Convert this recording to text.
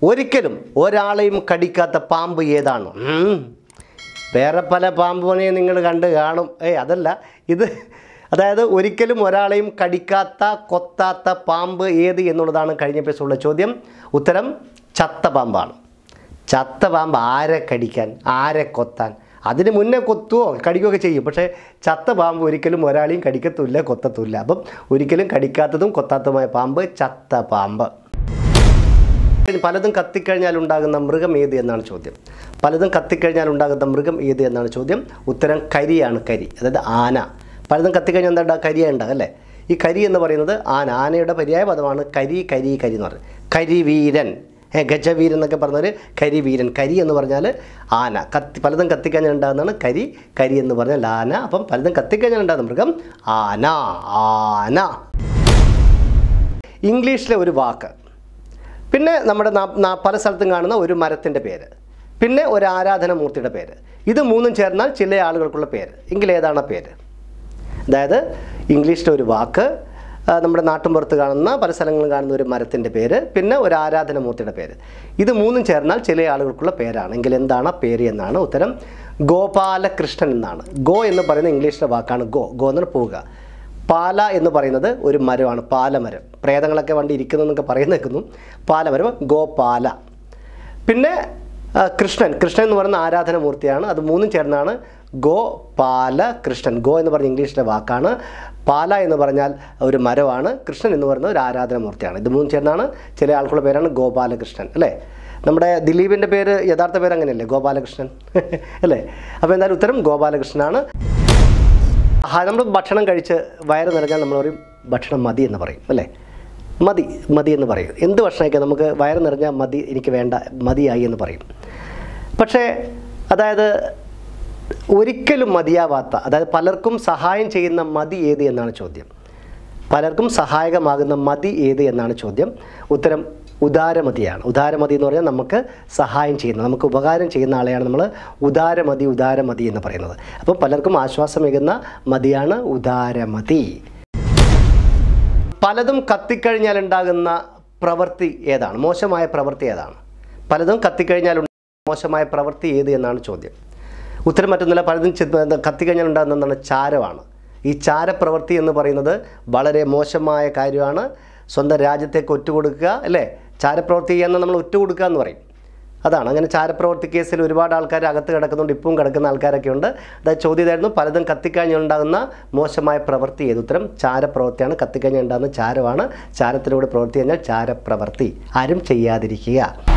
ഒരിക്കലും ഒരാളെയും കടിക്കാത്ത പാമ്പ് ഏതാണ് ഉം. വേറെ പല പാമ്പുകളെയും നിങ്ങൾ കണ്ട് കാണും ഏയ് അതല്ല ഇത് അതായത് ഒരിക്കലും ഒരാളെയും കടിക്കാത്ത കൊത്താത്ത പാമ്പ് ഏത് എന്നുള്ളതാണ് കഴിഞ്ഞ എപ്പിസോഡിലെ ചോദ്യം ഉത്തരം ചത്ത പാമ്പാണ് ചത്ത പാമ്പ് ആരെ കടിക്കാൻ ആരെ കൊത്താൻ അതിന് മുന്നേ കൊത്തുവോ കടിക്കുകയൊക്കെ ചെയ്യും പക്ഷേ ചത്ത പാമ്പ് ഒരിക്കലും ഒരാളെയും കടിക്കത്തുമില്ല കൊത്തത്തുമില്ല അപ്പം ഒരിക്കലും കടിക്കാത്തതും കൊത്താത്തതുമായ പാമ്പ് ചത്ത പാമ്പ് പലതും കത്തിക്കഴിഞ്ഞാൽ ഉണ്ടാകുന്ന മൃഗം ഏത് എന്നാണ് ചോദ്യം പലതും കത്തിക്കഴിഞ്ഞാൽ ഉണ്ടാകുന്ന മൃഗം ഏത് എന്നാണ് ചോദ്യം ഉത്തരം കരിയാണ് കരി അതായത് ആന പലതും കത്തിക്കഴിഞ്ഞാൽ എന്താ കരിയ ഉണ്ടാകും അല്ലേ ഈ കരി എന്ന് പറയുന്നത് ആന ആനയുടെ പര്യായ പദമാണ് കരി കരി കരി എന്ന് പറയുന്നത് കരിവീരൻ ഏ ഗജവീരൻ എന്നൊക്കെ പറഞ്ഞൊരു കരിവീരൻ കരി എന്ന് പറഞ്ഞാൽ ആന കത്തി പലതും കത്തിക്കഴിഞ്ഞാൽ ഉണ്ടാകുന്നതാണ് കരി കരി എന്ന് പറഞ്ഞാൽ ആന അപ്പം പലതും കത്തിക്കഴിഞ്ഞാൽ ഉണ്ടാകുന്ന മൃഗം ആന ആന ഇംഗ്ലീഷിലെ ഒരു വാക്ക് പിന്നെ നമ്മുടെ നാ- നാ- പല സ്ഥലത്തും കാണുന്ന ഒരു മരത്തിൻ്റെ പേര് പിന്നെ ഒരു ആരാധനമൂർത്തിയുടെ പേര് ഇത് മൂന്നും ചേർന്നാൽ ചില ആളുകൾക്കുള്ള പേര് എങ്കിൽ ഏതാണ് ആ പേര് അതായത് ഇംഗ്ലീഷിലെ ഒരു വാക്ക് ആ, നമ്മുടെ നാട്ടിൻപുറത്ത് കാണുന്ന പല സ്ഥലങ്ങളിലും കാണുന്ന ഒരു മരത്തിൻ്റെ പേര് പിന്നെ ഒരു ആരാധനമൂർത്തിയുടെ പേര് ഇത് മൂന്നും ചേർന്നാൽ ചില ആളുകൾക്കുള്ള പേരാണ് എങ്കിൽ എന്താണ് ആ പേര് എന്നാണ് ഉത്തരം ഗോപാലകൃഷ്ണൻ എന്നാണ് ഗോ എന്ന് പറയുന്ന ഇംഗ്ലീഷിലെ വാക്കാണ് ഗോ ഗോ എന്ന് പറഞ്ഞാൽ പോവുക പാല എന്ന് പറയുന്നത് ഒരു മരമാണ് പാലമരം പ്രേതങ്ങളൊക്കെ വണ്ടി ഇരിക്കുന്നു എന്നൊക്കെ പറയുന്നേക്കുന്നു പാലമരം ഗോപാല പിന്നെ ആ, കൃഷ്ണൻ കൃഷ്ണൻ എന്ന് പറയുന്ന ആരാധനമൂർത്തിയാണ് അത് മൂന്നും ചേർന്നാണ് ഗോപാല കൃഷ്ണൻ ഗോ എന്ന് പറഞ്ഞ ഇംഗ്ലീഷിലെ വാക്കാണ് പാല എന്ന് പറഞ്ഞാൽ ഒരു മരമാണ് കൃഷ്ണൻ എന്ന് പറയുന്ന ഒരു ആരാധനമൂർത്തിയാണ് ഇത് മൂന്നും ചേർന്നാണ് ചില ആൾക്കുള്ള പേരാണ് ഗോപാലകൃഷ്ണൻ അല്ലേ നമ്മുടെ ദിലീപിൻ്റെ പേര് യഥാർത്ഥ പേര് അങ്ങനെയല്ലേ ഗോപാലകൃഷ്ണൻ അല്ലേ അപ്പോൾ എന്തായാലും ഉത്തരം ഗോപാലകൃഷ്ണനാണ് നമ്മൾ ഭക്ഷണം കഴിച്ച് വയറ് നിറഞ്ഞാൽ നമ്മൾ പറയും ഭക്ഷണം മതി എന്ന് പറയും അല്ലേ മതി മതി എന്ന് പറയും എന്ത് ഭക്ഷണം കഴിക്കാം നമുക്ക് വയറ് നിറഞ്ഞാൽ മതി എനിക്ക് വേണ്ട മതിയായി എന്ന് പറയും പക്ഷേ അതായത് ഒരിക്കലും മതിയാവാത്ത അതായത് പലർക്കും സഹായം ചെയ്യുന്ന മതി ഏത് എന്നാണ് ചോദ്യം പലർക്കും സഹായകമാകുന്ന മതി ഏത് എന്നാണ് ചോദ്യം ഉത്തരം ഉദാരമതിയാണ് ഉദാരമതി എന്ന് പറഞ്ഞാൽ നമുക്ക് സഹായം ചെയ്യുന്ന നമുക്ക് ഉപകാരം ചെയ്യുന്ന ആളെയാണ് നമ്മൾ ഉദാരമതി ഉദാരമതി എന്ന് പറയുന്നത് അപ്പോൾ പലർക്കും ആശ്വാസമേകുന്ന മതിയാണ് ഉദാരമതി പലതും കത്തിക്കഴിഞ്ഞാൽ ഉണ്ടാകുന്ന പ്രവൃത്തി ഏതാണ് മോശമായ പ്രവൃത്തി ഏതാണ് പലതും കത്തിക്കഴിഞ്ഞാൽ ഉണ്ടാകുന്ന മോശമായ പ്രവൃത്തി ഏത് എന്നാണ് ചോദ്യം ഉത്തരം മറ്റൊന്നുമില്ല പലതും ചെ- എന്താ കത്തിക്കഴിഞ്ഞാൽ ഉണ്ടാകുന്ന എന്താണ് ചാരമാണ് ഈ ചാരപ്രവൃത്തി എന്ന് പറയുന്നത് വളരെ മോശമായ കാര്യമാണ് സ്വന്തം രാജ്യത്തേക്ക് ഒറ്റുകൊടുക്കുക അല്ലേ ചാരപ്രവൃത്തി ചെയ്യാൻ നമ്മൾ ഒറ്റുകൊടുക്കുക എന്ന് പറയും അതാണ് അങ്ങനെ ചാരപ്രവൃത്തി കേസിൽ ഒരുപാട് ആൾക്കാർ അകത്ത് കിടക്കുന്നുണ്ട് ഇപ്പം കിടക്കുന്ന ആൾക്കാരൊക്കെ ഉണ്ട് അതായത് ചോദ്യം ഇതായിരുന്നു പലതും കത്തിക്കഴിഞ്ഞുണ്ടാകുന്ന മോശമായ പ്രവൃത്തി ഏത് ഉത്തരം ചാരപ്രവൃത്തിയാണ് കത്തിക്കഴിഞ്ഞുണ്ടാകുന്ന ചാരമാണ് ചാരത്തിലൂടെ പ്രവൃത്തി കഴിഞ്ഞാൽ ചാരപ്രവൃത്തി ആരും ചെയ്യാതിരിക്കുക